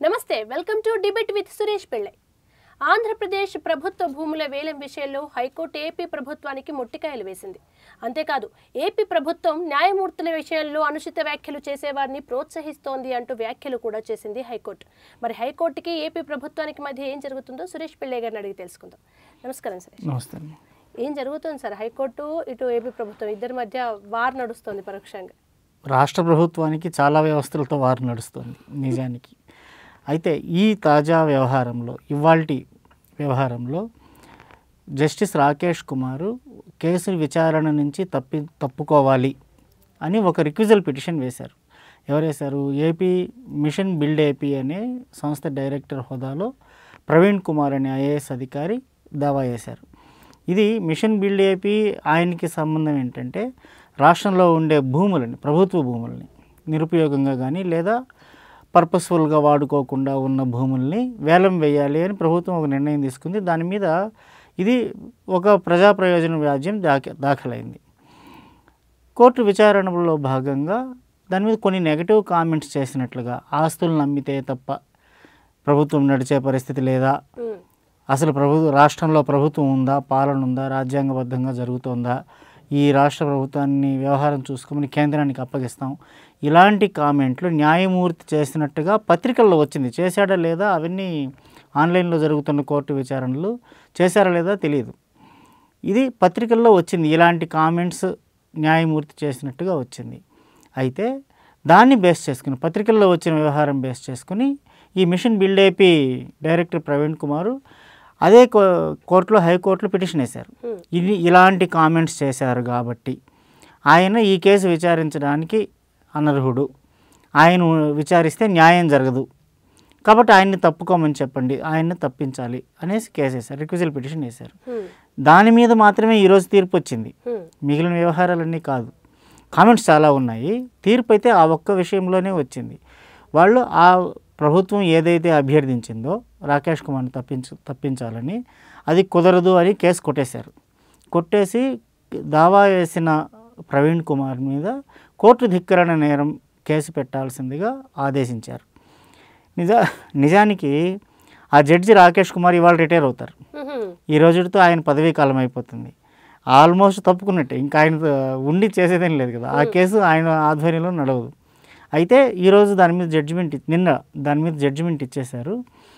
నమస్తే welcome to debate with Suresh Pillai Andhra Pradesh ప్రభుత్వ భూముల వేలం విషయంలో హైకోర్టు ఏపీ ప్రభుత్వానికి ముట్టికాయలు వేసింది అంతేకాదు ఏపీ ప్రభుత్వం న్యాయమూర్తుల విషయంలో అనుచిత వ్యాఖ్యలు చేసేవారిని ప్రోత్సహిస్తోంది అంటూ వ్యాఖ్యలు కూడా చేసింది హైకోర్టు మరి హైకోర్టుకి ఏపీ ప్రభుత్వానికి మధ్య ఏం జరుగుతుందో సురేష్ పిళ్ళై గారిని అడిగి తెలుసుకుందాం నమస్కారం సురేష్ నమస్తే అండి. ఏం జరుగుతుంది సార్ హైకోర్టు ఇటు ఏపీ ప్రభుత్వం ఇద్దరి మధ్య వార్ నడుస్తుంది పరోక్షంగా రాష్ట్ర ప్రభుత్వానికి చాలా వ్యవస్థలతో వారు నడుస్తుంది నిజానికి అయితే ఈ తాజా వ్యవహారంలో ఇవాల్టి వ్యవహారంలో జస్టిస్ రాకేష్ కుమారు కేసు విచారణ నుంచి తప్పి తప్పుకోవాలి అని ఒక రిక్విజల్ పిటిషన్ వేశారు ఎవరు వేశారు ఏపీ మిషన్ బిల్డ్ ఏపీ అనే సంస్థ డైరెక్టర్ హోదాలో ప్రవీణ్ కుమార్ అనే ఐఏఎస్ అధికారి దావా వేశారు ఇది మిషన్ బిల్డ్ ఏపీ ఆయనకి సంబంధం ఏంటంటే రాష్ట్రంలో ఉండే భూములని ప్రభుత్వ భూములని నిరుపయోగంగా కానీ లేదా పర్పస్ఫుల్గా వాడుకోకుండా ఉన్న భూముల్ని వేలం వేయాలి అని ప్రభుత్వం ఒక నిర్ణయం తీసుకుంది దాని మీద ఇది ఒక ప్రజా ప్రయోజన వ్యాజ్యం దాఖ దాఖలైంది కోర్టు విచారణలో భాగంగా దాని మీద కొన్ని నెగటివ్ కామెంట్స్ చేసినట్లుగా ఆస్తులను అమ్మితే తప్ప ప్రభుత్వం నడిచే పరిస్థితి లేదా ఉమ్, అసలు ప్రభు రాష్ట్రంలో ప్రభుత్వం ఉందా పాలన ఉందా రాజ్యాంగబద్ధంగా జరుగుతోందా ఈ రాష్ట్ర ప్రభుత్వాన్ని వ్యవహారం చూసుకోమని కేంద్రానికి అప్పగిస్తాం ఇలాంటి కామెంట్లు న్యాయమూర్తి చేసినట్టుగా పత్రికల్లో వచ్చింది చేశాడా లేదా అవన్నీ ఆన్లైన్లో జరుగుతున్న కోర్టు విచారణలు చేశారా లేదా తెలియదు ఇది పత్రికల్లో వచ్చింది ఇలాంటి కామెంట్స్ న్యాయమూర్తి చేసినట్టుగా వచ్చింది అయితే దాన్ని బేస్ చేసుకుని పత్రికల్లో వచ్చిన వ్యవహారం బేస్ చేసుకుని ఈ mission build AP director Praveen Kumar అదే కో కోర్టులో హైకోర్టులో పిటిషన్ వేశారు Hmm. ఇది ఇలాంటి కామెంట్స్ చేశారు కాబట్టి ఆయన ఈ కేసు విచారించడానికి అనర్హుడు ఆయన విచారిస్తే న్యాయం జరగదు కాబట్టి ఆయన్ని తప్పుకోమని చెప్పండి ఆయన్ని తప్పించాలి అనేసి కేసు వేశారు రిక్విజల్ పిటిషన్ వేశారు ఉమ్, దాని మీద మాత్రమే ఈరోజు తీర్పు వచ్చింది ఉమ్, మిగిలిన వ్యవహారాలన్నీ కాదు కామెంట్స్ చాలా ఉన్నాయి తీర్పు అయితే ఆ ఒక్క విషయంలోనే వచ్చింది వాళ్ళు ఆ ప్రభుత్వం ఏదైతే అభ్యర్థించిందో రాకేష్ కుమార్ని తప్పించ తప్పించాలని అది కుదరదు అని కేసు కొట్టేశారు కొట్టేసి దావా వేసిన ప్రవీణ్ కుమార్ మీద కోర్టు ధిక్కరణ నేరం కేసు పెట్టాల్సిందిగా ఆదేశించారు నిజా నిజానికి ఆ జడ్జి రాకేష్ కుమార్ ఇవాళ రిటైర్ అవుతారు ఉహుం, ఈ రోజుతో ఆయన పదవీ కాలం అయిపోతుంది ఆల్మోస్ట్ తప్పుకున్నట్టే ఇంకా ఆయన ఉండి చేసేదేం లేదు కదా ఆ కేసు ఆయన ఆధ్వర్యంలో నడవదు అయితే ఈరోజు దాని మీద జడ్జిమెంట్ నిన్న దాని మీద జడ్జిమెంట్ ఇచ్చేశారు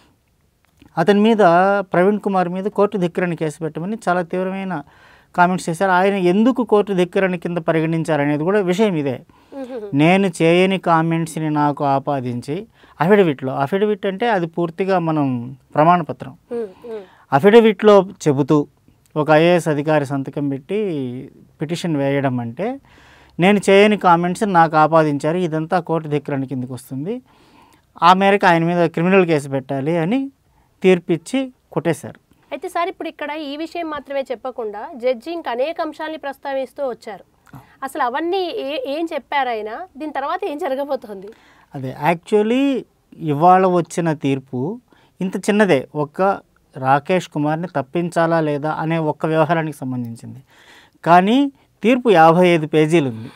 అతని మీద ప్రవీణ్ కుమార్ మీద కోర్టు ధిక్కరణ కేసు పెట్టమని చాలా తీవ్రమైన కామెంట్స్ చేశారు ఆయన ఎందుకు కోర్టు ధిక్కరణ కింద పరిగణించారనేది కూడా విషయం ఇదే ఉహుం, నేను చేయని కామెంట్స్ని నాకు ఆపాదించి అఫిడవిట్లో అఫిడవిట్ అంటే అది పూర్తిగా మనం ప్రమాణపత్రం ఉమ్, ఉమ్, అఫిడవిట్లో చెబుతూ ఒక ఐఏఎస్ అధికారి సంతకం పెట్టి పిటిషన్ వేయడం అంటే నేను చేయని కామెంట్స్ నాకు ఆపాదించారు ఇదంతా కోర్టు ధిక్కరణ కిందకి వస్తుంది ఆ మేరకు ఆయన మీద క్రిమినల్ కేసు పెట్టాలి అని తీర్పిచ్చి కొట్టేశారు అయితే సార్ ఇప్పుడు ఇక్కడ ఈ విషయం మాత్రమే చెప్పకుండా జడ్జి ఇంకా అనేక అంశాలని ప్రస్తావిస్తూ వచ్చారు అసలు అవన్నీ ఏ ఏం చెప్పారు ఆయన దీని తర్వాత ఏం జరగబోతోంది అదే యాక్చువల్లీ ఇవాళ వచ్చిన తీర్పు ఇంత చిన్నదే ఒక్క రాకేష్ కుమార్ని తప్పించాలా లేదా అనే ఒక్క వ్యవహారానికి సంబంధించింది కానీ తీర్పు యాభై ఐదు పేజీలు ఉంది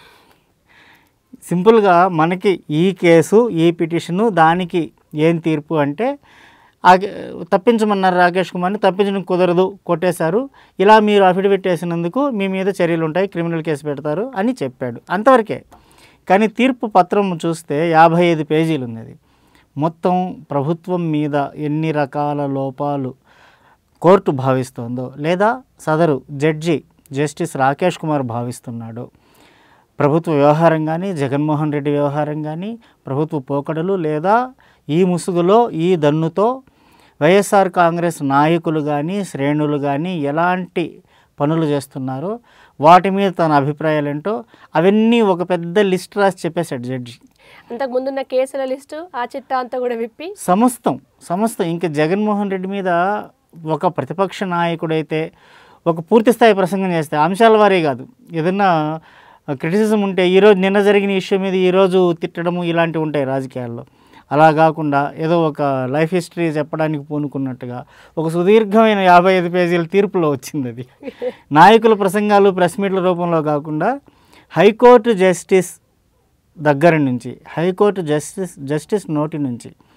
సింపుల్గా మనకి ఈ కేసు ఈ పిటిషను దానికి ఏం తీర్పు అంటే ఆ కే- తప్పించమన్నారు రాకేష్ కుమార్ని తప్పించడం కుదరదు కొట్టేశారు ఇలా మీరు అఫిడవిట్ వేసినందుకు మీ మీద చర్యలు ఉంటాయి క్రిమినల్ కేసు పెడతారు అని చెప్పాడు అంతవరకే కానీ తీర్పు పత్రం చూస్తే యాభై ఐదు పేజీలు ఉన్నది మొత్తం ప్రభుత్వం మీద ఎన్ని రకాల లోపాలు కోర్టు భావిస్తోందో లేదా సదరు జడ్జి జస్టిస్ రాకేష్ కుమార్ భావిస్తున్నాడో ప్రభుత్వ వ్యవహారం కానీ జగన్మోహన్ రెడ్డి వ్యవహారం కానీ ప్రభుత్వ పోకడలు లేదా ఈ ముసుగులో ఈ దన్నుతో వైఎస్ఆర్ కాంగ్రెస్ నాయకులు కానీ శ్రేణులు కానీ ఎలాంటి పనులు చేస్తున్నారో వాటి మీద తన అభిప్రాయాలు ఏంటో అవన్నీ ఒక పెద్ద లిస్ట్ రాసి చెప్పేశాడు జడ్జి అంతకు ముందున్న కేసుల లిస్టు ఆ చిట్టా అంతా కూడా విప్పి సమస్తం సమస్తం ఇంకా జగన్మోహన్ రెడ్డి మీద ఒక ప్రతిపక్ష నాయకుడైతే ఒక పూర్తి స్థాయి ప్రసంగం చేస్తే అంశాల వారే కాదు ఏదన్నా క్రిటిసిజం ఉంటే ఈరోజు నిన్న జరిగిన ఇష్యూ మీద ఈరోజు తిట్టడము ఇలాంటివి ఉంటాయి రాజకీయాల్లో అలా కాకుండా ఏదో ఒక లైఫ్ హిస్టరీ చెప్పడానికి పూనుకున్నట్టుగా ఒక సుదీర్ఘమైన యాభై ఐదు పేజీల తీర్పులో వచ్చింది అది నాయకుల ప్రసంగాలు ప్రెస్ మీట్ల రూపంలో కాకుండా హైకోర్టు జస్టిస్ దగ్గర నుంచి హైకోర్టు జస్టిస్ జస్టిస్ నోటి నుంచి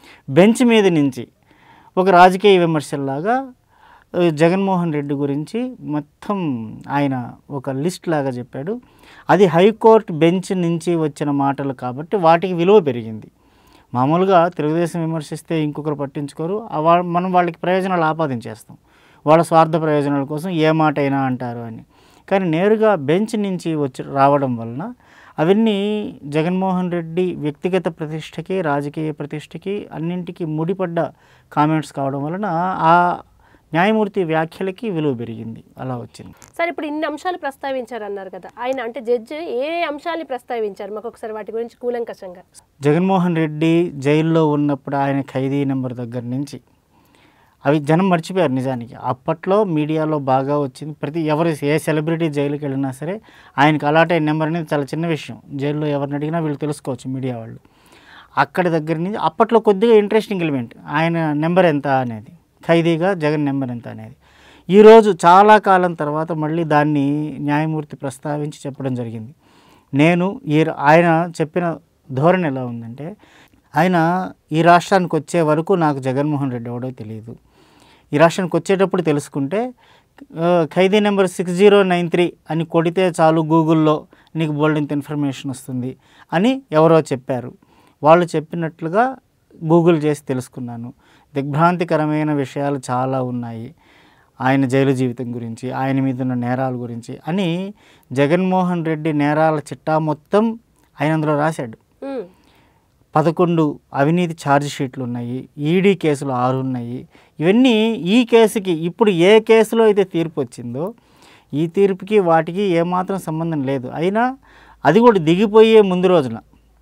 బెంచ్ మీద నుంచి ఒక రాజకీయ విమర్శల్లాగా ఆ, జగన్మోహన్ రెడ్డి గురించి మొత్తం ఆయన ఒక లిస్ట్ లాగా చెప్పాడు అది హైకోర్టు బెంచ్ నుంచి వచ్చిన మాటలు కాబట్టి వాటికి విలువ పెరిగింది మామూలుగా తెలుగుదేశం విమర్శిస్తే ఇంకొకరు పట్టించుకోరు ఆ వా- మనం వాళ్ళకి ప్రయోజనాలు ఆపాదించేస్తాం వాళ్ళ స్వార్థ ప్రయోజనాల కోసం ఏ మాట అయినా అంటారు అని కానీ నేరుగా బెంచ్ నుంచి వచ్చి రావడం వలన అవన్నీ జగన్మోహన్ రెడ్డి వ్యక్తిగత ప్రతిష్టకి రాజకీయ ప్రతిష్టకి అన్నింటికి ముడిపడ్డ కామెంట్స్ కావడం వలన ఆ న్యాయమూర్తి వ్యాఖ్యలకి విలువ పెరిగింది అలా వచ్చింది సరే ఇప్పుడు ఇన్ని అంశాలు ప్రస్తావించారు అన్నారు కదా ఆయన అంటే జడ్జి ఏ ఏ అంశాలు ప్రస్తావించారు మాకు ఒకసారి వాటి గురించి కూలంకషంగా జగన్మోహన్ రెడ్డి జైల్లో ఉన్నప్పుడు ఆయన ఖైదీ నెంబర్ దగ్గర నుంచి అవి జనం మర్చిపోయారు నిజానికి అప్పట్లో మీడియాలో బాగా వచ్చింది ప్రతి ఎవరు ఏ సెలబ్రిటీ జైలుకి వెళ్ళినా సరే ఆయనకి అలాట్ అయిన నెంబర్ అనేది చాలా చిన్న విషయం జైల్లో ఎవరిని అడిగినా వీళ్ళు తెలుసుకోవచ్చు మీడియా వాళ్ళు అక్కడి దగ్గర నుంచి అప్పట్లో కొద్దిగా ఇంట్రెస్టింగ్ ఎలిమెంట్ ఆయన నెంబర్ ఎంత అనేది ఖైదీగా జగన్ నెంబర్ ఎంత అనేది ఈరోజు చాలా కాలం తర్వాత మళ్ళీ దాన్ని న్యాయమూర్తి ప్రస్తావించి చెప్పడం జరిగింది నేను ఈ ర- ఆయన చెప్పిన ధోరణి ఎలా ఉందంటే ఆయన ఈ రాష్ట్రానికి వచ్చే వరకు నాకు జగన్మోహన్ రెడ్డి ఎవడో తెలియదు ఈ రాష్ట్రానికి వచ్చేటప్పుడు తెలుసుకుంటే ఆ, ఖైదీ number six zero nine three అని కొడితే చాలు గూగుల్లో నీకు బోల్డింత ఇన్ఫర్మేషన్ వస్తుంది అని ఎవరో చెప్పారు వాళ్ళు చెప్పినట్లుగా గూగుల్ చేసి తెలుసుకున్నాను దిగ్భ్రాంతికరమైన విషయాలు చాలా ఉన్నాయి ఆయన జైలు జీవితం గురించి ఆయన మీద ఉన్న నేరాల గురించి అని జగన్మోహన్ రెడ్డి నేరాల చిట్టా మొత్తం ఆయన అందులో రాశాడు ఉమ్, పదకొండు అవినీతి ఛార్జ్ షీట్లు ఉన్నాయి ఈడీ కేసులు ఆరు ఉన్నాయి ఇవన్నీ ఈ కేసుకి ఇప్పుడు ఏ కేసులో అయితే తీర్పు వచ్చిందో ఈ తీర్పుకి వాటికి ఏమాత్రం సంబంధం లేదు అయినా అది కూడా దిగిపోయే ముందు రోజున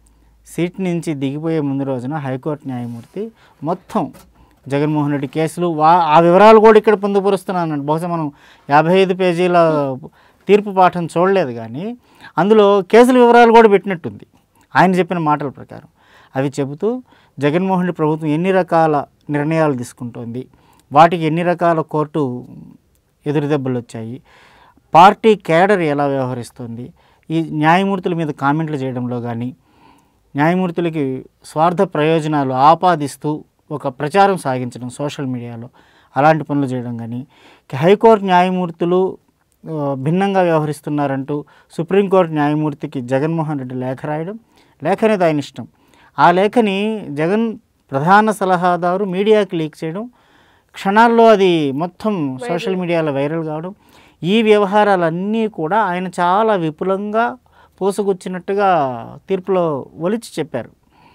సీట్ నుంచి దిగిపోయే ముందు రోజున హైకోర్టు న్యాయమూర్తి మొత్తం జగన్మోహన్ రెడ్డి కేసులు వా ఆ వివరాలు కూడా ఇక్కడ పొందుపరుస్తున్నాను బహుశా మనం యాభై ఐదు పేజీల తీర్పు పాఠం చూడలేదు కానీ అందులో కేసుల వివరాలు కూడా పెట్టినట్టుంది ఆయన చెప్పిన మాటల ప్రకారం అవి చెబుతూ జగన్మోహన్ రెడ్డి ప్రభుత్వం ఎన్ని రకాల నిర్ణయాలు తీసుకుంటోంది వాటికి ఎన్ని రకాల కోర్టు ఎదురుదెబ్బలు వచ్చాయి పార్టీ కేడర్ ఎలా వ్యవహరిస్తుంది ఈ న్యాయమూర్తుల మీద కామెంట్లు చేయడంలో కానీ న్యాయమూర్తులకి స్వార్థ ప్రయోజనాలు ఆపాదిస్తూ ఒక ప్రచారం సాగించడం సోషల్ మీడియాలో అలాంటి పనులు చేయడం కానీ హైకోర్టు న్యాయమూర్తులు ఆ, భిన్నంగా వ్యవహరిస్తున్నారంటూ సుప్రీంకోర్టు న్యాయమూర్తికి జగన్మోహన్ రెడ్డి లేఖ రాయడం లేఖ అనేది ఆయన ఇష్టం ఆ లేఖని జగన్ ప్రధాన సలహాదారు మీడియాకి లీక్ చేయడం క్షణాల్లో అది మొత్తం సోషల్ మీడియాలో వైరల్ కావడం ఈ వ్యవహారాలన్నీ కూడా ఆయన చాలా విపులంగా పూసగుచ్చినట్టుగా తీర్పులో ఒలిచి చెప్పారు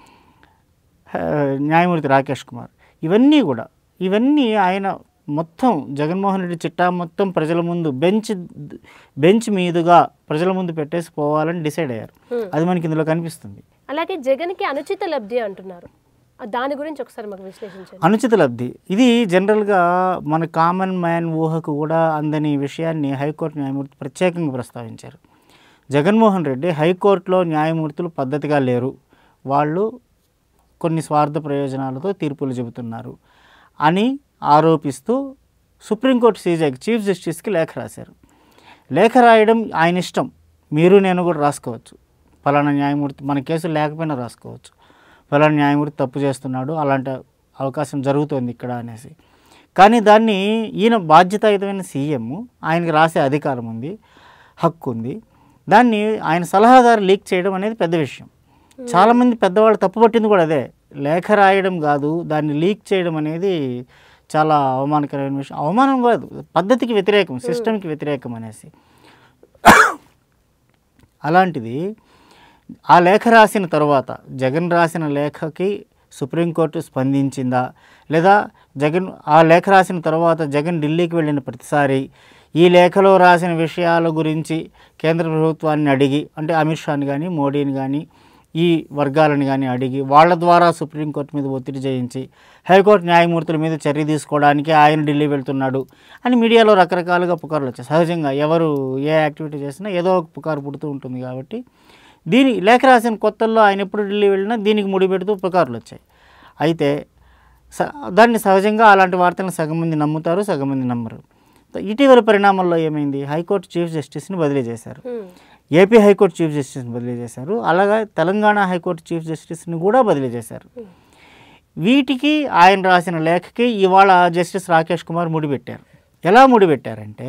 ఆ, న్యాయమూర్తి రాకేష్ కుమార్ ఇవన్నీ కూడా ఇవన్నీ ఆయన మొత్తం జగన్మోహన్ రెడ్డి చిట్టా మొత్తం ప్రజల ముందు బెంచ్ బెంచ్ మీదుగా ప్రజల ముందు పెట్టేసి పోవాలని డిసైడ్ అయ్యారు Hmm. అది మనకి ఇందులో కనిపిస్తుంది అలాగే జగన్కి అనుచిత లబ్ధి అంటున్నారు ఆ దాని గురించి ఒకసారి మాకు విశ్లేషించండి అనుచిత లబ్ధి ఇది జనరల్గా మన కామన్ మ్యాన్ ఊహకు కూడా అందని విషయాన్ని హైకోర్టు న్యాయమూర్తి ప్రత్యేకంగా ప్రస్తావించారు జగన్మోహన్ రెడ్డి హైకోర్టులో న్యాయమూర్తులు పద్ధతిగా లేరు వాళ్ళు కొన్ని స్వార్థ ప్రయోజనాలతో తీర్పులు చెబుతున్నారు అని ఆరోపిస్తూ సుప్రీంకోర్టు సీజేకి చీఫ్ జస్టిస్కి లేఖ రాశారు లేఖ రాయడం ఆయన ఇష్టం మీరు నేను కూడా రాసుకోవచ్చు ఫలానా న్యాయమూర్తి మన కేసు లేకపోయినా రాసుకోవచ్చు ఫలానా న్యాయమూర్తి తప్పు చేస్తున్నాడు అలాంటి అవకాశం జరుగుతోంది ఇక్కడ అనేసి కానీ దాన్ని ఈయన బాధ్యతాయుతమైన సీఎం ఆయనకి రాసే అధికారం ఉంది హక్కు ఉంది దాన్ని ఆయన సలహాదారు లీక్ చేయడం అనేది పెద్ద విషయం చాలామంది పెద్దవాళ్ళు తప్పుపట్టింది కూడా అదే లేఖ రాయడం కాదు దాన్ని లీక్ చేయడం అనేది చాలా అవమానకరమైన విషయం అవమానం కాదు పద్ధతికి వ్యతిరేకం సిస్టమ్కి వ్యతిరేకం అనేసి అలాంటిది ఆ లేఖ రాసిన తర్వాత జగన్ రాసిన లేఖకి సుప్రీంకోర్టు స్పందించిందా లేదా జగన్ ఆ లేఖ రాసిన తర్వాత జగన్ ఢిల్లీకి వెళ్ళిన ప్రతిసారి ఈ లేఖలో రాసిన విషయాల గురించి కేంద్ర ప్రభుత్వాన్ని అడిగి అంటే అమిత్ షాని కానీ మోడీని కానీ ఈ వర్గాలను కానీ అడిగి వాళ్ళ ద్వారా సుప్రీంకోర్టు మీద ఒత్తిడి చేయించి హైకోర్టు న్యాయమూర్తుల మీద చర్య తీసుకోవడానికి ఆయన ఢిల్లీ వెళ్తున్నాడు అని మీడియాలో రకరకాలుగా పుకార్లు వచ్చాయి సహజంగా ఎవరు ఏ యాక్టివిటీ చేసినా ఏదో ఒక పుకారు పుడుతూ ఉంటుంది కాబట్టి దీని లేఖ రాసిన కొత్తల్లో ఆయన ఎప్పుడు ఢిల్లీ వెళ్ళినా దీనికి ముడిపెడుతూ పుకార్లు వచ్చాయి అయితే స దాన్ని సహజంగా అలాంటి వార్తలను సగం మంది నమ్ముతారు సగం మంది నమ్మరు ఇటీవల పరిణామాల్లో ఏమైంది హైకోర్టు చీఫ్ జస్టిస్ని బదిలీ చేశారు హ్మ్. ఏపీ హైకోర్టు చీఫ్ జస్టిస్ని బదిలీ చేశారు అలాగే తెలంగాణ హైకోర్టు చీఫ్ జస్టిస్ని కూడా బదిలీ చేశారు వీటికి ఆయన రాసిన లేఖకి ఇవాళ జస్టిస్ రాకేష్ కుమార్ ముడిపెట్టారు ఎలా ముడిపెట్టారంటే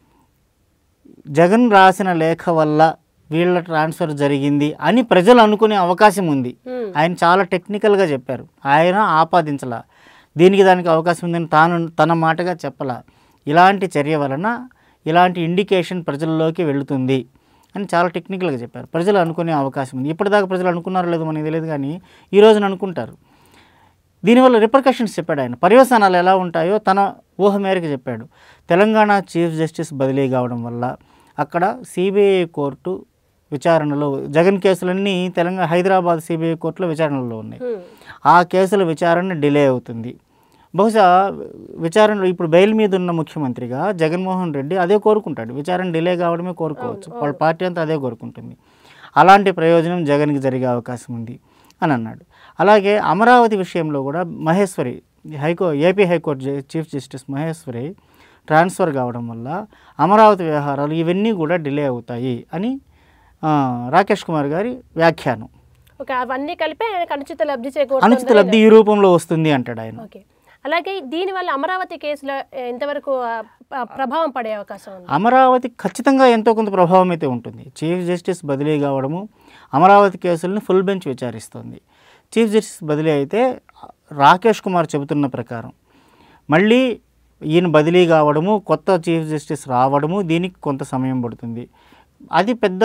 జగన్ రాసిన లేఖ వల్ల వీళ్ళ ట్రాన్స్ఫర్ జరిగింది అని ప్రజలు అనుకునే అవకాశం ఉంది ఉమ్, ఆయన చాలా టెక్నికల్గా చెప్పారు ఆయన ఆపాదించలా దీనికి దానికి అవకాశం ఉందని తాను తన మాటగా చెప్పలా ఇలాంటి చర్య వలన ఇలాంటి ఇండికేషన్ ప్రజల్లోకి వెళుతుంది అని చాలా టెక్నికల్గా చెప్పారు ప్రజలు అనుకునే అవకాశం ఉంది ఇప్పటిదాకా ప్రజలు అనుకున్నారో లేదో మనకి తెలియదు కానీ ఈ రోజున అనుకుంటారు దీనివల్ల రిపర్కషన్స్ చెప్పాడు ఆయన పర్యవసానాలు ఎలా ఉంటాయో తన ఊహ మేరకు చెప్పాడు తెలంగాణ చీఫ్ జస్టిస్ బదిలీ కావడం వల్ల అక్కడ సిబిఐ కోర్టు విచారణలో జగన్ కేసులన్నీ తెలంగాణ హైదరాబాద్ సిబిఐ కోర్టులో విచారణలో ఉన్నాయి ఉమ్, ఆ కేసుల విచారణ డిలే అవుతుంది బహుశా విచారణలో ఇప్పుడు బెయిల్ మీద ఉన్న ముఖ్యమంత్రిగా జగన్మోహన్ రెడ్డి అదే కోరుకుంటాడు విచారణ డిలే కావడమే కోరుకోవచ్చు వాళ్ళ పార్టీ అంతా అదే కోరుకుంటుంది అలాంటి ప్రయోజనం జగన్కి జరిగే అవకాశం ఉంది అని అన్నాడు అలాగే అమరావతి విషయంలో కూడా మహేశ్వరి హైకో ఏపీ హైకోర్టు జ- చీఫ్ జస్టిస్ మహేశ్వరి ట్రాన్స్ఫర్ కావడం వల్ల అమరావతి వ్యవహారాలు ఇవన్నీ కూడా డిలే అవుతాయి అని ఆ, రాకేష్ కుమార్ గారి వ్యాఖ్యానం ఓకే అవన్నీ కలిపి ఆయనకు అనుచిత లబ్ధి అనుచిత చేకూరుతుంది లబ్ధి ఈ రూపంలో వస్తుంది అంటాడు ఆయన ఓకే అలాగే దీనివల్ల అమరావతి కేసులో ఎంతవరకు ఆ, ఆ, ప్రభావం పడే అవకాశం ఉంది అమరావతి ఖచ్చితంగా ఎంతో కొంత ప్రభావం అయితే ఉంటుంది చీఫ్ జస్టిస్ బదిలీ కావడము అమరావతి కేసుల్ని ఫుల్ బెంచ్ విచారిస్తుంది చీఫ్ జస్టిస్ బదిలీ అయితే రాకేష్ కుమార్ చెబుతున్న ప్రకారం మళ్ళీ ఈయన బదిలీ కావడము కొత్త చీఫ్ జస్టిస్ రావడము దీనికి కొంత సమయం పడుతుంది అది పెద్ద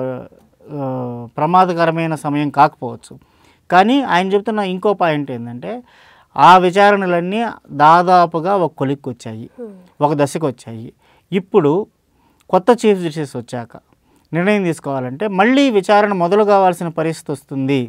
ఆ, ప్రమాదకరమైన సమయం కాకపోవచ్చు కానీ ఆయన చెబుతున్న ఇంకో పాయింట్ ఏంటంటే ఆ విచారణలన్నీ దాదాపుగా ఒక కొలిక్కి వచ్చాయి ఉమ్, ఒక దశకు వచ్చాయి ఇప్పుడు కొత్త చీఫ్ జస్టిస్ వచ్చాక నిర్ణయం తీసుకోవాలంటే మళ్ళీ విచారణ మొదలు కావాల్సిన పరిస్థితి వస్తుంది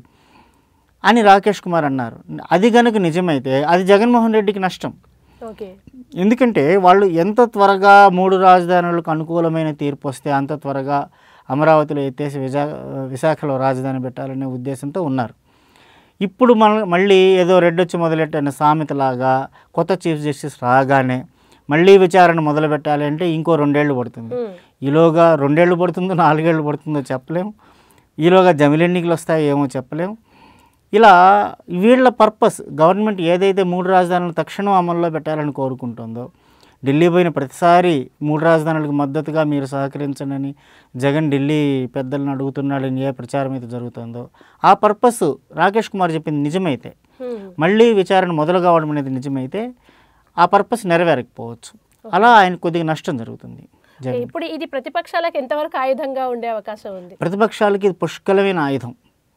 అని రాకేష్ కుమార్ అన్నారు అది కనుక నిజమైతే అది జగన్మోహన్ రెడ్డికి నష్టం ఓకే ఎందుకంటే వాళ్ళు ఎంత త్వరగా మూడు రాజధానులకు అనుకూలమైన తీర్పు వస్తే అంత త్వరగా అమరావతిలో ఎత్తేసి విశా విశాఖలో రాజధాని పెట్టాలనే ఉద్దేశంతో ఉన్నారు ఇప్పుడు మన మళ్ళీ ఏదో రెడ్డొచ్చి మొదలెట్టిన సామెతలాగా కొత్త చీఫ్ జస్టిస్ రాగానే మళ్ళీ విచారణ మొదలు పెట్టాలి అంటే ఇంకో రెండేళ్ళు పడుతుంది ఉమ్, ఈలోగా రెండేళ్ళు పడుతుందో నాలుగేళ్ళు పడుతుందో చెప్పలేం ఈలోగా జమిలి ఎన్నికలు వస్తాయో ఏమో చెప్పలేం ఇలా వీళ్ళ పర్పస్ గవర్నమెంట్ ఏదైతే మూడు రాజధానులు తక్షణం అమల్లో పెట్టాలని కోరుకుంటుందో ఢిల్లీ పోయిన ప్రతిసారి మూడు రాజధానులకు మద్దతుగా మీరు సహకరించండి జగన్ ఢిల్లీ పెద్దలను అడుగుతున్నాడని ఏ ప్రచారం అయితే జరుగుతుందో ఆ పర్పస్ రాకేష్ కుమార్ చెప్పింది నిజమైతే ఉమ్, మళ్ళీ విచారణ మొదలు కావడం అనేది నిజమైతే ఆ పర్పస్ నెరవేరకపోవచ్చు అలా ఆయన కొద్దిగా నష్టం జరుగుతుంది జగన్ ఇప్పుడు ఇది ప్రతిపక్షాలకు ఎంతవరకు ఆయుధంగా ఉండే అవకాశం ఉంది ప్రతిపక్షాలకి ఇది పుష్కలమైన ఆయుధం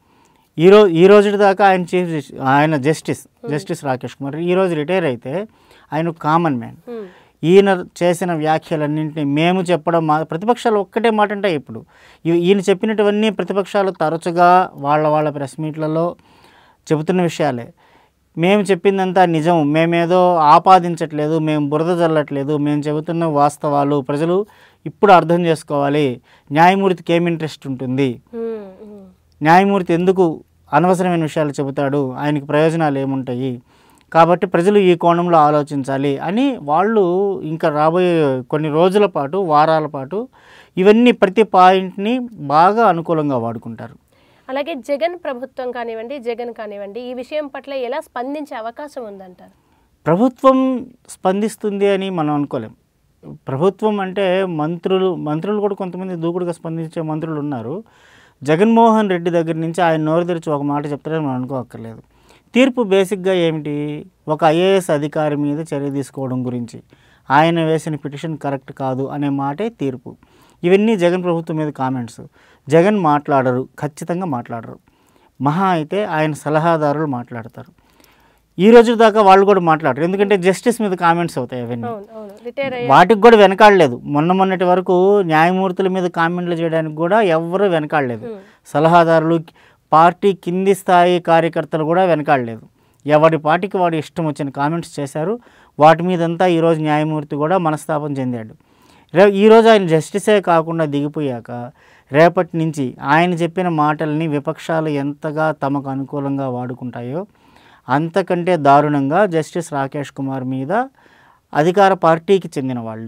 ఈ రోజు ఈ రోజు దాకా ఆయన చీఫ్ జస్టిస్ ఆయన జస్టిస్ జస్టిస్ రాకేష్ కుమార్ ఈ రోజు రిటైర్ అయితే ఆయన కామన్ మ్యాన్ ఉమ్, ఈయన చేసిన వ్యాఖ్యలన్నింటినీ మేము చెప్పడం మా ప్రతిపక్షాలు ఒక్కటే మాట ఉంటాయి ఇప్పుడు ఈ- ఈయన చెప్పినటువన్నీ ప్రతిపక్షాలు తరచుగా వాళ్ళ వాళ్ళ ప్రెస్ మీట్లలో చెబుతున్న విషయాలే మేము చెప్పిందంతా నిజం మేమేదో ఆపాదించట్లేదు మేము బురద జల్లట్లేదు మేము చెబుతున్న వాస్తవాలు ప్రజలు ఇప్పుడు అర్థం చేసుకోవాలి న్యాయమూర్తికి ఏం ఇంట్రెస్ట్ ఉంటుంది ఉమ్, ఉమ్, న్యాయమూర్తి ఎందుకు అనవసరమైన విషయాలు చెబుతాడు ఆయనకి ప్రయోజనాలు ఏముంటాయి కాబట్టి ప్రజలు ఈ కోణంలో ఆలోచించాలి అని వాళ్ళు ఇంకా రాబోయే కొన్ని రోజుల పాటు వారాల పాటు ఇవన్నీ ప్రతి పాయింట్ని బాగా అనుకూలంగా వాడుకుంటారు అలాగే జగన్ ప్రభుత్వం కానివ్వండి జగన్ కానివ్వండి ఈ విషయం పట్ల ఎలా స్పందించే అవకాశం ఉందంటారు ప్రభుత్వం స్పందిస్తుంది అని మనం అనుకోలేం ప్రభుత్వం అంటే మంత్రులు మంత్రులు కూడా కొంతమంది దూకుడుగా స్పందించే మంత్రులు ఉన్నారు జగన్మోహన్ రెడ్డి దగ్గర నుంచి ఆయన నోరు తెరిచి ఒక మాట చెప్తారని మనం అనుకోక్కర్లేదు తీర్పు బేసిక్గా ఏమిటి ఒక ఐఏఎస్ అధికారి మీద చర్య తీసుకోవడం గురించి ఆయన వేసిన పిటిషన్ కరెక్ట్ కాదు అనే మాటే తీర్పు ఇవన్నీ జగన్ ప్రభుత్వం మీద కామెంట్స్ జగన్ మాట్లాడరు ఖచ్చితంగా మాట్లాడరు మహా అయితే ఆయన సలహాదారులు మాట్లాడతారు ఈ రోజు దాకా వాళ్ళు కూడా మాట్లాడరు ఎందుకంటే జస్టిస్ మీద కామెంట్స్ అవుతాయి అవన్నీ అవును అవును రిటైర్ అయ్యే వాటికి కూడా వెనకాడలేదు మొన్న మొన్నటి వరకు న్యాయమూర్తుల మీద కామెంట్లు చేయడానికి కూడా ఎవ్వరూ వెనకాడలేదు ఉమ్, సలహాదారులు పార్టీ కింది స్థాయి కార్యకర్తలు కూడా వెనకాడలేదు ఎవరి పార్టీకి వాడు ఇష్టం వచ్చిన కామెంట్స్ చేశారు వాటి మీదంతా ఈరోజు న్యాయమూర్తి కూడా మనస్తాపం చెందాడు రే ఈరోజు ఆయన జస్టిసే కాకుండా దిగిపోయాక రేపటి నుంచి ఆయన చెప్పిన మాటల్ని విపక్షాలు ఎంతగా తమకు అనుకూలంగా వాడుకుంటాయో అంతకంటే దారుణంగా జస్టిస్ రాకేష్ కుమార్ మీద అధికార పార్టీకి చెందిన వాళ్ళు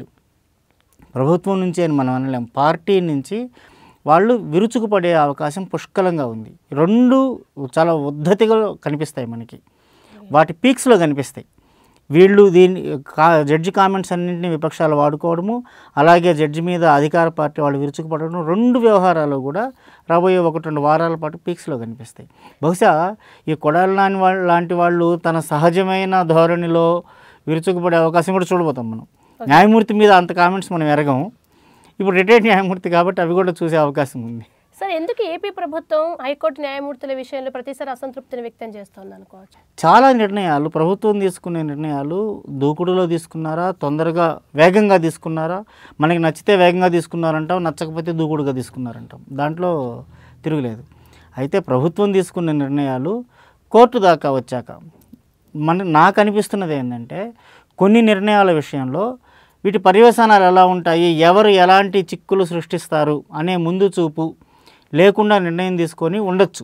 ప్రభుత్వం నుంచి అని మనం అనలేం పార్టీ నుంచి వాళ్ళు విరుచుకుపడే అవకాశం పుష్కలంగా ఉంది రెండు చాలా ఉద్ధతిగా కనిపిస్తాయి మనకి వాటి పీక్స్లో కనిపిస్తాయి వీళ్ళు దీన్ని కా జడ్జి కామెంట్స్ అన్నింటినీ విపక్షాలు వాడుకోవడము అలాగే జడ్జి మీద అధికార పార్టీ వాళ్ళు విరుచుకుపడడం రెండు వ్యవహారాలు కూడా రాబోయే ఒకటి రెండు వారాల పాటు పీక్స్లో కనిపిస్తాయి బహుశా ఈ కొడాలి నాని వాళ్ళ లాంటి వాళ్ళు తన సహజమైన ధోరణిలో విరుచుకుపడే అవకాశం కూడా చూడబోతాం మనం న్యాయమూర్తి మీద అంత కామెంట్స్ మనం ఎరగము ఇప్పుడు రిటైర్డ్ న్యాయమూర్తి కాబట్టి అవి కూడా చూసే అవకాశం ఉంది సార్ ఎందుకు ఏపీ ప్రభుత్వం హైకోర్టు న్యాయమూర్తుల విషయంలో ప్రతిసారి అసంతృప్తిని వ్యక్తం చేస్తోంది అనుకోవచ్చు చాలా నిర్ణయాలు ప్రభుత్వం తీసుకునే నిర్ణయాలు దూకుడులో తీసుకున్నారా తొందరగా వేగంగా తీసుకున్నారా మనకి నచ్చితే వేగంగా తీసుకున్నారంటాం నచ్చకపోతే దూకుడుగా తీసుకున్నారంటాం దాంట్లో తిరుగులేదు అయితే ప్రభుత్వం తీసుకున్న నిర్ణయాలు కోర్టు దాకా వచ్చాక మన నాకు అనిపిస్తున్నది ఏంటంటే కొన్ని నిర్ణయాల విషయంలో వీటి పర్యవసానాలు ఎలా ఉంటాయి ఎవరు ఎలాంటి చిక్కులు సృష్టిస్తారు అనే ముందు చూపు లేకుండా నిర్ణయం తీసుకొని ఉండొచ్చు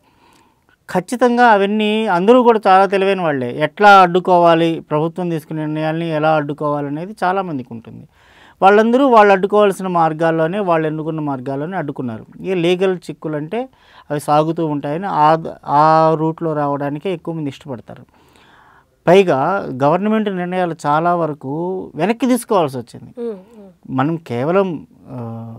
ఖచ్చితంగా అవన్నీ అందరూ కూడా చాలా తెలివైన వాళ్ళే ఎట్లా అడ్డుకోవాలి ప్రభుత్వం తీసుకునే నిర్ణయాల్ని ఎలా అడ్డుకోవాలి అనేది చాలామందికి ఉంటుంది వాళ్ళందరూ వాళ్ళు అడ్డుకోవాల్సిన మార్గాల్లోనే వాళ్ళు ఎన్నుకున్న మార్గాల్లోనే అడ్డుకున్నారు ఈ లీగల్ చిక్కులు అంటే అవి సాగుతూ ఉంటాయని ఆ ఆ రూట్లో రావడానికే ఎక్కువ మంది ఇష్టపడతారు పైగా గవర్నమెంట్ నిర్ణయాలు చాలా వరకు వెనక్కి తీసుకోవాల్సి వచ్చింది ఉమ్, ఉమ్. మనం కేవలం ఆ,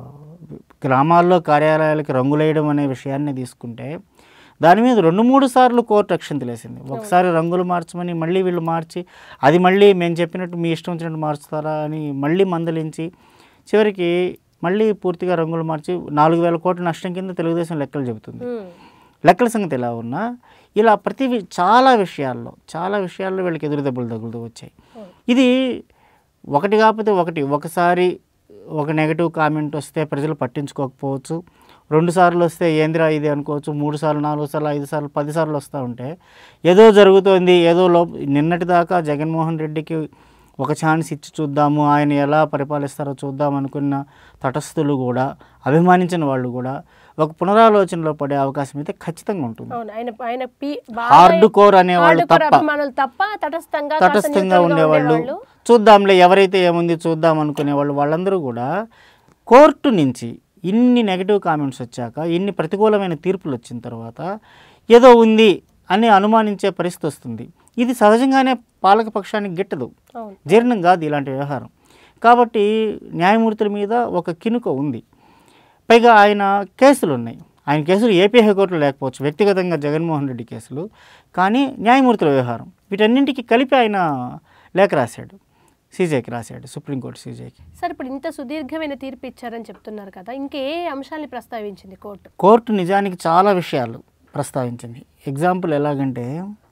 గ్రామాల్లో కార్యాలయాలకి రంగులేయడం అనే విషయాన్ని తీసుకుంటే దాని మీద రెండు మూడు సార్లు కోర్టు అక్షంతలు వేసింది ఒకసారి రంగులు మార్చమని మళ్ళీ వీళ్ళు మార్చి అది మళ్ళీ మేము చెప్పినట్టు మీ ఇష్టం వచ్చినట్టు మార్చుతారా అని మళ్ళీ మందలించి చివరికి మళ్ళీ పూర్తిగా రంగులు మార్చి నాలుగు వేల కోట్ల నష్టం కింద తెలుగుదేశం లెక్కలు చెబుతుంది ఉమ్. లెక్కల సంగతి ఎలా ఉన్నా ఇలా ప్రతి వి- చాలా విషయాల్లో చాలా విషయాల్లో వీళ్ళకి ఎదురు దెబ్బలు తగులుతూ వచ్చాయి ఇది ఒకటి కాకపోతే ఒకటి ఒకసారి ఒక నెగటివ్ కామెంట్ వస్తే ప్రజలు పట్టించుకోకపోవచ్చు రెండు సార్లు వస్తే ఏందిరా ఇది అనుకోవచ్చు మూడు సార్లు నాలుగు సార్లు ఐదు సార్లు పది సార్లు వస్తూ ఉంటే ఏదో జరుగుతోంది ఏదో లో నిన్నటి దాకా జగన్మోహన్ రెడ్డికి ఒక ఛాన్స్ ఇచ్చి చూద్దాము ఆయన ఎలా పరిపాలిస్తారో చూద్దాం అనుకున్న తటస్థులు కూడా అభిమానించిన వాళ్ళు కూడా ఒక పునరాలోచనలో పడే అవకాశం అయితే ఖచ్చితంగా ఉంటుంది అవును ఆయన ఆయన పి హార్డ్ కోర్ అనేవాళ్ళు హార్డ్ తప్ప అభిమానులు తప్ప తటస్థంగా కాస్త తటస్థంగా neutral గా ఉండేవాళ్ళు ఉండేవాళ్ళు. చూద్దాంలే ఎవరైతే ఏముంది చూద్దాం అనుకునేవాళ్ళు వాళ్ళందరూ కూడా కోర్టు నుంచి ఇన్ని నెగిటివ్ కామెంట్స్ వచ్చాక ఇన్ని ప్రతికూలమైన తీర్పులు వచ్చిన తర్వాత ఏదో ఉంది అని అనుమానించే పరిస్థితి వస్తుంది ఇది సహజంగానే పాలక పక్షానికి గిట్టదు అవును జీర్ణం కాదు ఇలాంటి వ్యవహారం కాబట్టి న్యాయమూర్తుల మీద ఒక కినుక ఉంది పైగా ఆయన కేసులు ఉన్నాయి ఆయన కేసులు ఏపీ హైకోర్టులో లేకపోవచ్చు వ్యక్తిగతంగా జగన్మోహన్ రెడ్డి కేసులు కానీ న్యాయమూర్తుల వ్యవహారం వీటన్నింటికి కలిపి ఆయన లేఖ రాశాడు సీజేకి రాశాడు సుప్రీంకోర్టు సీజేకి సార్ ఇప్పుడు ఇంత సుదీర్ఘమైన తీర్పు ఇచ్చారని చెప్తున్నారు కదా ఇంకా ఏ అంశాన్ని ప్రస్తావించింది కోర్టు కోర్టు నిజానికి చాలా విషయాలు ప్రస్తావించింది ఎగ్జాంపుల్ ఎలాగంటే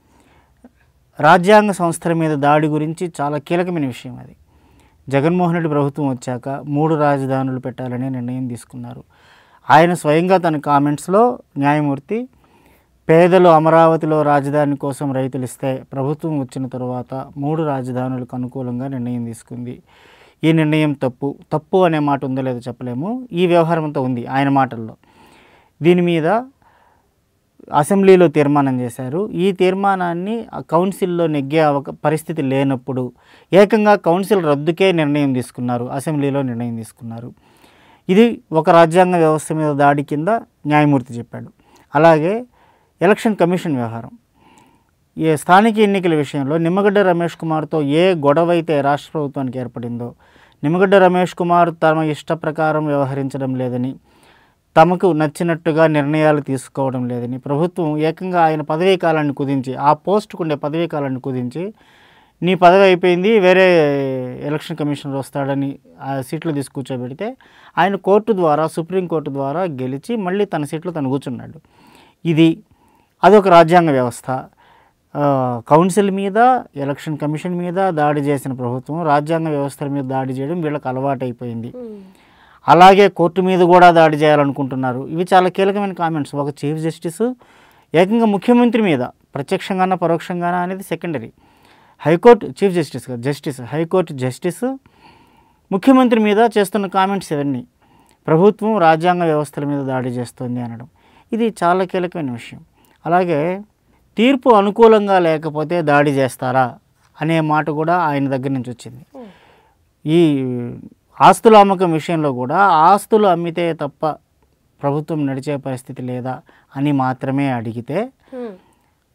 రాజ్యాంగ సంస్థల మీద దాడి గురించి చాలా కీలకమైన విషయం అది జగన్మోహన్ రెడ్డి ప్రభుత్వం వచ్చాక మూడు రాజధానులు పెట్టాలనే నిర్ణయం తీసుకున్నారు ఆయన స్వయంగా తన కామెంట్స్లో న్యాయమూర్తి పేదలు అమరావతిలో రాజధాని కోసం రైతులు ఇస్తే ప్రభుత్వం వచ్చిన తరువాత మూడు రాజధానులకు అనుకూలంగా నిర్ణయం తీసుకుంది ఈ నిర్ణయం తప్పు తప్పు అనే మాట ఉందో లేదో చెప్పలేము ఈ వ్యవహారం అంతా ఉంది ఆయన మాటల్లో దీని మీద అసెంబ్లీలో తీర్మానం చేశారు ఈ తీర్మానాన్ని ఆ కౌన్సిల్లో నెగ్గే అవక పరిస్థితి లేనప్పుడు ఏకంగా కౌన్సిల్ రద్దుకే నిర్ణయం తీసుకున్నారు అసెంబ్లీలో నిర్ణయం తీసుకున్నారు ఇది ఒక రాజ్యాంగ వ్యవస్థ మీద దాడి కింద న్యాయమూర్తి చెప్పాడు అలాగే ఎలక్షన్ కమిషన్ వ్యవహారం ఈ స్థానిక ఎన్నికల విషయంలో నిమ్మగడ్డ రమేష్ కుమార్తో ఏ గొడవ అయితే రాష్ట్ర ప్రభుత్వానికి ఏర్పడిందో నిమ్మగడ్డ రమేష్ కుమార్ తమ ఇష్ట ప్రకారం వ్యవహరించడం లేదని తమకు నచ్చినట్టుగా నిర్ణయాలు తీసుకోవడం లేదని ప్రభుత్వం ఏకంగా ఆయన పదవీ కాలాన్ని కుదించి ఆ పోస్టుకు ఉండే పదవీ కాలాన్ని కుదించి నీ పదవి అయిపోయింది వేరే ఎలక్షన్ కమిషనర్ వస్తాడని ఆ సీట్లో తీసి కూర్చోబెడితే ఆయన కోర్టు ద్వారా సుప్రీంకోర్టు ద్వారా గెలిచి మళ్ళీ తన సీట్లో తను కూర్చున్నాడు ఇది అదొక రాజ్యాంగ వ్యవస్థ ఆ, కౌన్సిల్ మీద ఎలక్షన్ కమిషన్ మీద దాడి చేసిన ప్రభుత్వం రాజ్యాంగ వ్యవస్థల మీద దాడి చేయడం వీళ్ళకి అలవాటైపోయింది ఉమ్. అలాగే కోర్టు మీద కూడా దాడి చేయాలనుకుంటున్నారు ఇవి చాలా కీలకమైన కామెంట్స్ ఒక చీఫ్ జస్టిస్ ఏకంగా ముఖ్యమంత్రి మీద ప్రత్యక్షంగానా పరోక్షంగానా అనేది సెకండరీ హైకోర్టు చీఫ్ జస్టిస్ కాదు జస్టిస్ హైకోర్టు జస్టిస్ ముఖ్యమంత్రి మీద చేస్తున్న కామెంట్స్ ఇవన్నీ ప్రభుత్వం రాజ్యాంగ వ్యవస్థల మీద దాడి చేస్తుంది అనడం ఇది చాలా కీలకమైన విషయం అలాగే తీర్పు అనుకూలంగా లేకపోతే దాడి చేస్తారా అనే మాట కూడా ఆయన దగ్గర నుంచి వచ్చింది ఉమ్. ఈ ఆస్తుల అమ్మకం విషయంలో కూడా ఆస్తులు అమ్మితే తప్ప ప్రభుత్వం నడిచే పరిస్థితి లేదా అని మాత్రమే అడిగితే ఉమ్.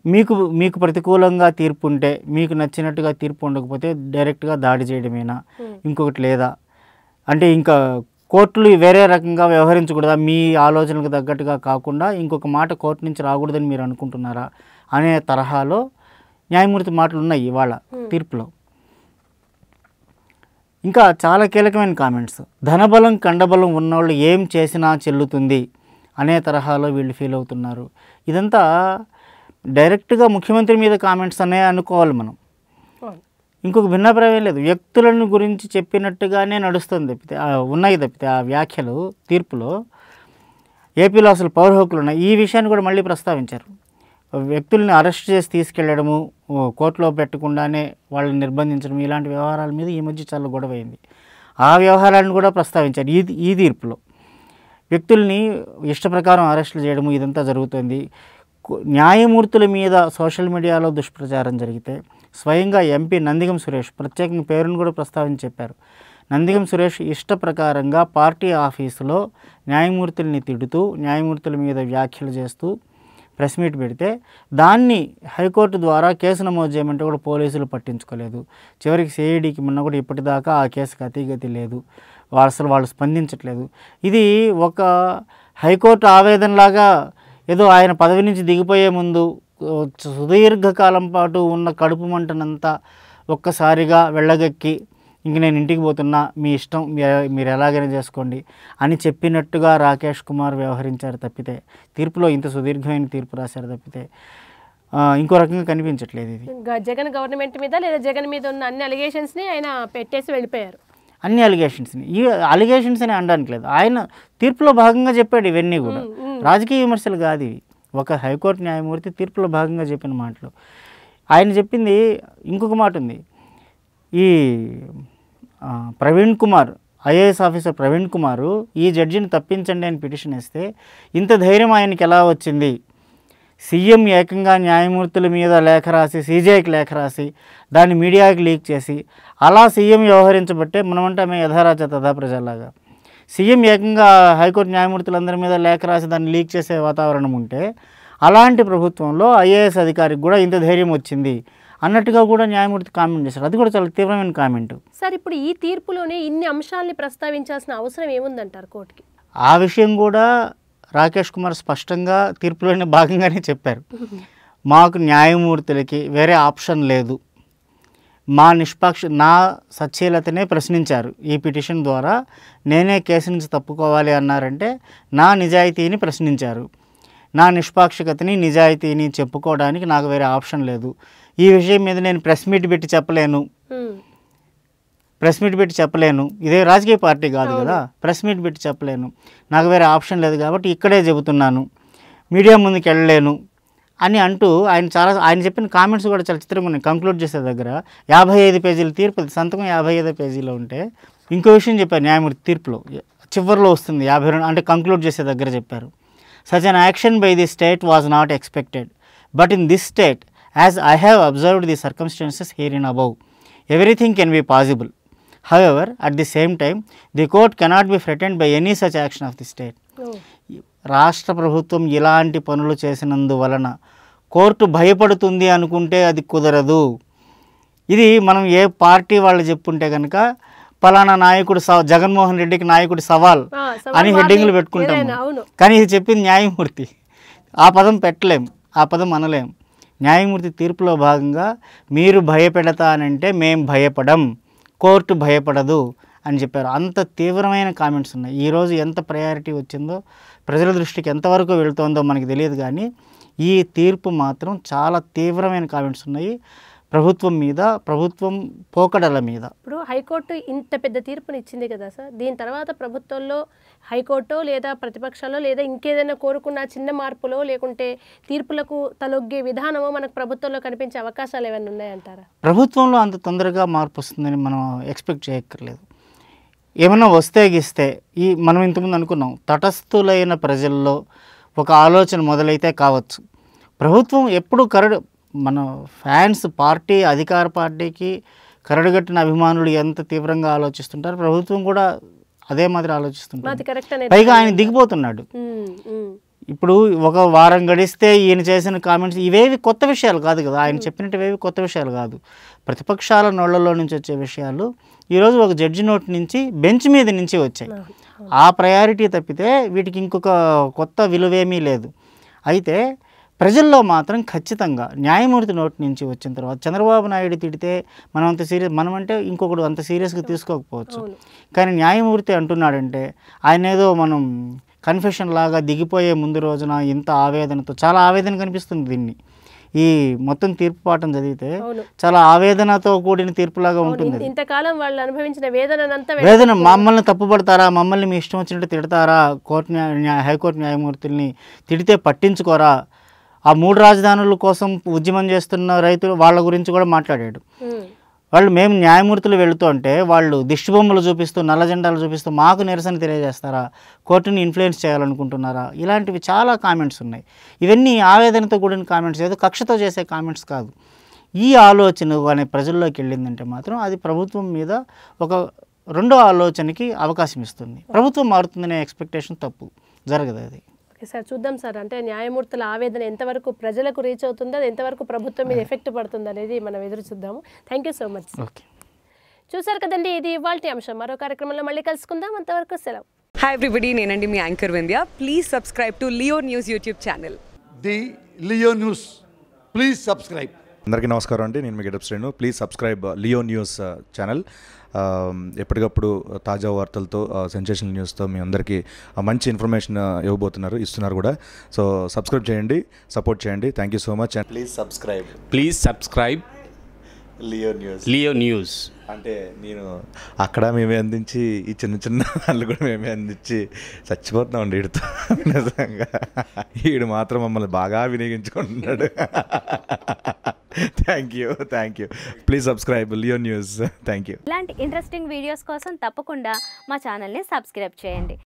మీకు మీకు ప్రతికూలంగా తీర్పు ఉంటే మీకు నచ్చినట్టుగా తీర్పు ఉండకపోతే డైరెక్ట్గా దాడి చేయడమేనా ఇంకొకటి లేదా అంటే ఇంకా కోర్టులు వేరే రకంగా వ్యవహరించకూడదా మీ ఆలోచనలకు తగ్గట్టుగా కాకుండా ఇంకొక మాట కోర్టు నుంచి రాకూడదని మీరు అనుకుంటున్నారా అనే తరహాలో న్యాయమూర్తి మాటలు ఉన్నాయి ఇవాళ తీర్పులో ఇంకా చాలా కీలకమైన కామెంట్స్ ధనబలం కండబలం ఉన్నోళ్ళు ఏం చేసినా చెల్లుతుంది అనే తరహాలో వీళ్ళు ఫీల్ అవుతున్నారు ఇదంతా డైరెక్ట్గా ముఖ్యమంత్రి మీద కామెంట్స్ అనే అనుకోవాలి మనం అవును. ఇంకొక భిన్నాభిప్రాయం లేదు వ్యక్తులను గురించి చెప్పినట్టుగానే నడుస్తుంది తప్పితే ఆ ఉన్నాయి తప్పితే ఆ వ్యాఖ్యలు తీర్పులో ఏపీలో అసలు పౌర హక్కులు ఉన్నాయి ఈ విషయాన్ని కూడా మళ్ళీ ప్రస్తావించారు వ్యక్తుల్ని అరెస్ట్ చేసి తీసుకెళ్లడము ఓ, కోర్టులో పెట్టకుండానే వాళ్ళని నిర్బంధించడం ఇలాంటి వ్యవహారాల మీద ఈ మధ్య చాలా గొడవ అయింది ఆ వ్యవహారాలను కూడా ప్రస్తావించారు ఈ ఈ తీర్పులో వ్యక్తుల్ని ఇష్ట ప్రకారం అరెస్టులు చేయడము ఇదంతా జరుగుతుంది కు- న్యాయమూర్తుల మీద సోషల్ మీడియాలో దుష్ప్రచారం జరిగితే స్వయంగా ఎంపీ నందిగం సురేష్ ప్రత్యేకంగా పేరును కూడా ప్రస్తావించి చెప్పారు నందిగం సురేష్ ఇష్ట ప్రకారంగా పార్టీ ఆఫీసులో న్యాయమూర్తుల్ని తిడుతూ న్యాయమూర్తుల మీద వ్యాఖ్యలు చేస్తూ ప్రెస్ మీట్ పెడితే దాన్ని హైకోర్టు ద్వారా కేసు నమోదు చేయమంటే కూడా పోలీసులు పట్టించుకోలేదు చివరికి సిఐడికి మొన్న కూడా ఇప్పటిదాకా ఆ కేసుకి అతిగతి లేదు వాళ్ళు అసలు వాళ్ళు స్పందించట్లేదు ఇది ఒక హైకోర్టు ఆవేదనలాగా ఏదో ఆయన పదవి నుంచి దిగిపోయే ముందు ఓ, సుదీర్ఘకాలం పాటు ఉన్న కడుపు మంటనంతా ఒక్కసారిగా వెళ్ళగక్కి ఇంక నేను ఇంటికి పోతున్నా మీ ఇష్టం మీ- మీరు ఎలాగైనా చేసుకోండి అని చెప్పినట్టుగా రాకేష్ కుమార్ వ్యవహరించారు తప్పితే తీర్పులో ఇంత సుదీర్ఘమైన తీర్పు రాశారు తప్పితే ఆ, ఇంకో రకంగా కనిపించట్లేదు ఇది గ- జగన్ గవర్నమెంట్ మీద లేదా జగన్ మీద ఉన్న అన్ని allegations ని ఆయన పెట్టేసి వెళ్ళిపోయారు అన్ని అలిగేషన్స్ని ఈ అలిగేషన్స్ అని అనడానికి లేదు ఆయన తీర్పులో భాగంగా చెప్పాడు ఇవన్నీ కూడా రాజకీయ విమర్శలు కాదు ఇవి ఒక హైకోర్టు న్యాయమూర్తి తీర్పులో భాగంగా చెప్పిన మాటలు ఆయన చెప్పింది ఇంకొక మాట ఉంది ఈ ఆ, ప్రవీణ్ కుమార్ ఐఏఎస్ ఆఫీసర్ ప్రవీణ్ కుమారు ఈ జడ్జిని తప్పించండి అని పిటిషన్ వేస్తే ఇంత ధైర్యం ఆయనకి ఎలా వచ్చింది సీఎం ఏకంగా న్యాయమూర్తుల మీద లేఖ రాసి సీజేఐకి లేఖ రాసి దాన్ని మీడియాకి లీక్ చేసి అలా సీఎం వ్యవహరించబట్టే మనమంటామే యథారాజ తథా ప్రజలాగా సీఎం ఏకంగా హైకోర్టు న్యాయమూర్తులందరి మీద లేఖ రాసి దాన్ని లీక్ చేసే వాతావరణం ఉంటే అలాంటి ప్రభుత్వంలో ఐఏఎస్ అధికారికి కూడా ఇంత ధైర్యం వచ్చింది అన్నట్టుగా కూడా న్యాయమూర్తి కామెంట్ చేశారు అది కూడా చాలా తీవ్రమైన కామెంట్ సార్ ఇప్పుడు ఈ తీర్పులోనే ఇన్ని అంశాలని ప్రస్తావించాల్సిన అవసరం ఏముందంటారు కోర్టుకి ఆ విషయం కూడా రాకేష్ కుమార్ స్పష్టంగా తీర్పులోనే భాగంగానే చెప్పారు మాకు న్యాయమూర్తులకి వేరే ఆప్షన్ లేదు మా నిష్పక్ష నా సచ్ఛీలతనే ప్రశ్నించారు ఈ పిటిషన్ ద్వారా నేనే కేసు నుంచి తప్పుకోవాలి అన్నారంటే నా నిజాయితీని ప్రశ్నించారు నా నిష్పాక్షికతని నిజాయితీని చెప్పుకోవడానికి నాకు వేరే ఆప్షన్ లేదు ఈ విషయం మీద నేను ప్రెస్ మీట్ పెట్టి చెప్పలేను ఉమ్. ప్రెస్ మీట్ పెట్టి చెప్పలేను ఇదే రాజకీయ పార్టీ కాదు కదా ప్రెస్ మీట్ పెట్టి చెప్పలేను నాకు వేరే ఆప్షన్ లేదు కాబట్టి ఇక్కడే చెబుతున్నాను మీడియా ముందుకు వెళ్ళలేను అని అంటూ ఆయన చాలా ఆయన చెప్పిన కామెంట్స్ కూడా చాలా చిత్రంగా ఉన్నాయి కంక్లూడ్ చేసే దగ్గర యాభై ఐదు పేజీల తీర్పు సంతకం యాభై ఐదు పేజీలో ఉంటే ఇంకో విషయం చెప్పారు న్యాయమూర్తి తీర్పులో చివరిలో వస్తుంది యాభై రెండు అంటే కంక్లూడ్ చేసే దగ్గర చెప్పారు such an action by the state was not expected but in this state as I have observed the circumstances here in above everything can be possible however at the same time the court cannot be threatened by any such action of the state ఓ. రాష్ట్ర ప్రభుత్వం ఇలాంటి పనులు చేసినందువలన court భయపడుతుంది అనుకుంటే అది కుదరదు ఇది మనం ఏ పార్టీ వాళ్ళు చెప్పుంటే కనుక పలానా నాయకుడు సవ జగన్మోహన్ రెడ్డికి నాయకుడి సవాల్ ఆ, సవాల్ అని వార్నింగ్ హెడ్డింగ్లు పెట్టుకుంటాం ఏదైనా, అవును కానీ ఇది చెప్పింది న్యాయమూర్తి ఆ పదం పెట్టలేం ఆ పదం అనలేం న్యాయమూర్తి తీర్పులో భాగంగా మీరు భయపెడతానంటే మేం భయపడం కోర్టు భయపడదు అని చెప్పారు అంత తీవ్రమైన కామెంట్స్ ఉన్నాయి ఈరోజు ఎంత ప్రయారిటీ వచ్చిందో ప్రజల దృష్టికి ఎంతవరకు వెళ్తోందో మనకి తెలియదు కానీ ఈ తీర్పు మాత్రం చాలా తీవ్రమైన కామెంట్స్ ఉన్నాయి ప్రభుత్వం మీద ప్రభుత్వం పోకడల మీద ఇప్పుడు హైకోర్టు ఇంత పెద్ద తీర్పుని ఇచ్చింది కదా సార్ దీని తర్వాత ప్రభుత్వంలో హైకోర్టు లేదా ప్రతిపక్షాలు లేదా ఇంకేదైనా కోరుకున్న చిన్న మార్పులో లేకుంటే తీర్పులకు తలొగ్గే విధానమో మనకు ప్రభుత్వంలో కనిపించే అవకాశాలు ఏమైనా ఉన్నాయంటారా ప్రభుత్వంలో అంత తొందరగా మార్పు వస్తుందని మనం ఎక్స్పెక్ట్ చేయక్కర్లేదు ఏమన్నా వస్తే గిస్తే ఈ మనం ఇంతకుముందు అనుకున్నాం తటస్థులైన ప్రజల్లో ఒక ఆలోచన మొదలైతే కావచ్చు ప్రభుత్వం ఎప్పుడు కరడు మన ఫ్యాన్స్ పార్టీ అధికార పార్టీకి కరడుగట్టిన అభిమానులు ఎంత తీవ్రంగా ఆలోచిస్తుంటారు ప్రభుత్వం కూడా అదే మాదిరి ఆలోచిస్తుంటారు మాది కరెక్ట్ అనేది పైగా ఆయన దిగిపోతున్నాడు ఉమ్, ఉమ్. ఇప్పుడు ఒక వారం గడిస్తే ఈయన చేసిన కామెంట్స్ ఇవేవి కొత్త విషయాలు కాదు కదా ఆయన చెప్పినట్టు ఇవేవి కొత్త విషయాలు కాదు ప్రతిపక్షాల నోళ్లలో నుంచి వచ్చే విషయాలు ఈరోజు ఒక జడ్జి నోటి నుంచి బెంచ్ మీద నుంచి వచ్చాయి ఆ ప్రయారిటీ తప్పితే వీటికి ఇంకొక కొత్త విలువేమీ లేదు అయితే ప్రజల్లో మాత్రం ఖచ్చితంగా న్యాయమూర్తి నోటి నుంచి వచ్చిన తర్వాత చంద్రబాబు నాయుడు తిడితే మనం అంత సీరియస్ మనం అంటే ఇంకొకడు అంత సీరియస్గా తీసుకోకపోవచ్చు అవును. కానీ న్యాయమూర్తి అంటున్నాడంటే ఆయన ఏదో మనం కన్ఫెషన్ లాగా దిగిపోయే ముందు రోజున ఇంత ఆవేదనతో చాలా ఆవేదన కనిపిస్తుంది దీన్ని ఈ మొత్తం తీర్పు పాఠం చదివితే అవును. చాలా ఆవేదనతో కూడిన తీర్పులాగా అవును, ఉంటుంది ఇంత- అది. ఇంతకాలం వాళ్ళు అనుభవించిన వేదనంతా వేదన మమ్మల్ని తప్పుపడతారా మమ్మల్ని మీ ఇష్టం వచ్చినట్టు తిడతారా కోర్టు న్యాయ న్యాయ- హైకోర్టు న్యాయమూర్తుల్ని తిడితే పట్టించుకోరా ఆ మూడు రాజధానుల కోసం ఉద్యమం చేస్తున్న రైతులు వాళ్ళ గురించి కూడా మాట్లాడాడు ఉమ్, వాళ్ళు మేము న్యాయమూర్తులు వెళుతూ అంటే వాళ్ళు దిష్టి బొమ్మలు చూపిస్తూ నల్ల జెండాలు చూపిస్తూ మాకు నిరసన తెలియజేస్తారా కోర్టుని ఇన్ఫ్లుయెన్స్ చేయాలనుకుంటున్నారా ఇలాంటివి చాలా కామెంట్స్ ఉన్నాయి ఇవన్నీ ఆవేదనతో కూడిన కామెంట్స్ ఏదో కక్షతో చేసే కామెంట్స్ కాదు ఈ ఆలోచన అనే ప్రజల్లోకి వెళ్ళిందంటే మాత్రం అది ప్రభుత్వం మీద ఒక రెండో ఆలోచనకి అవకాశం ఇస్తుంది ప్రభుత్వం మారుతుందనే ఎక్స్పెక్టేషన్ తప్పు జరగదు అది ఓకే సార్ చూద్దాం సార్ అంటే న్యాయమూర్తుల ఆవేదన ఎంతవరకు ప్రజలకు రీచ్ అవుతుందో అది ఎంతవరకు ప్రభుత్వం మీద ఎఫెక్ట్ పడుతుంది అనేది మనం ఎదురు చూద్దాము thank you so much okay చూసారు కదండి ఇది ఇవాళ అంశం మరో కార్యక్రమంలో మళ్ళీ కలుసుకుందాం అంతవరకు సెలవు హాయ్ ఎవ్రీబడి నేనండి మీ anchor Vindhya please subscribe to Leo News YouTube channel the Leo News please subscribe అందరికీ నమస్కారం అండి నేను మీ getup Srinu please subscribe Leo News ఆ, ఛానల్ ఆ, ఎప్పటికప్పుడు తాజా వార్తలతో ఆ, సెన్సేషనల్ న్యూస్తో మీ అందరికీ ఆ, మంచి ఇన్ఫర్మేషన్ ఆ, ఇవ్వబోతున్నారు ఇస్తున్నారు కూడా సో సబ్స్క్రైబ్ చేయండి సపోర్ట్ చేయండి thank you so much and please subscribe please subscribe Leo News Leo News అంటే నేను అక్కడ మేమే అందించి ఈ చిన్న చిన్న వాళ్ళు కూడా మేమే అందించి చచ్చిపోతున్నాం వీడితో నిజంగా వీడు మాత్రం మమ్మల్ని బాగా వినియోగించుకుంటున్నాడు thank you thank you please subscribe Leo News thank you ఇలాంటి ఇంట్రెస్టింగ్ వీడియోస్ కోసం తప్పకుండా మా ఛానల్ని సబ్స్క్రైబ్ చేయండి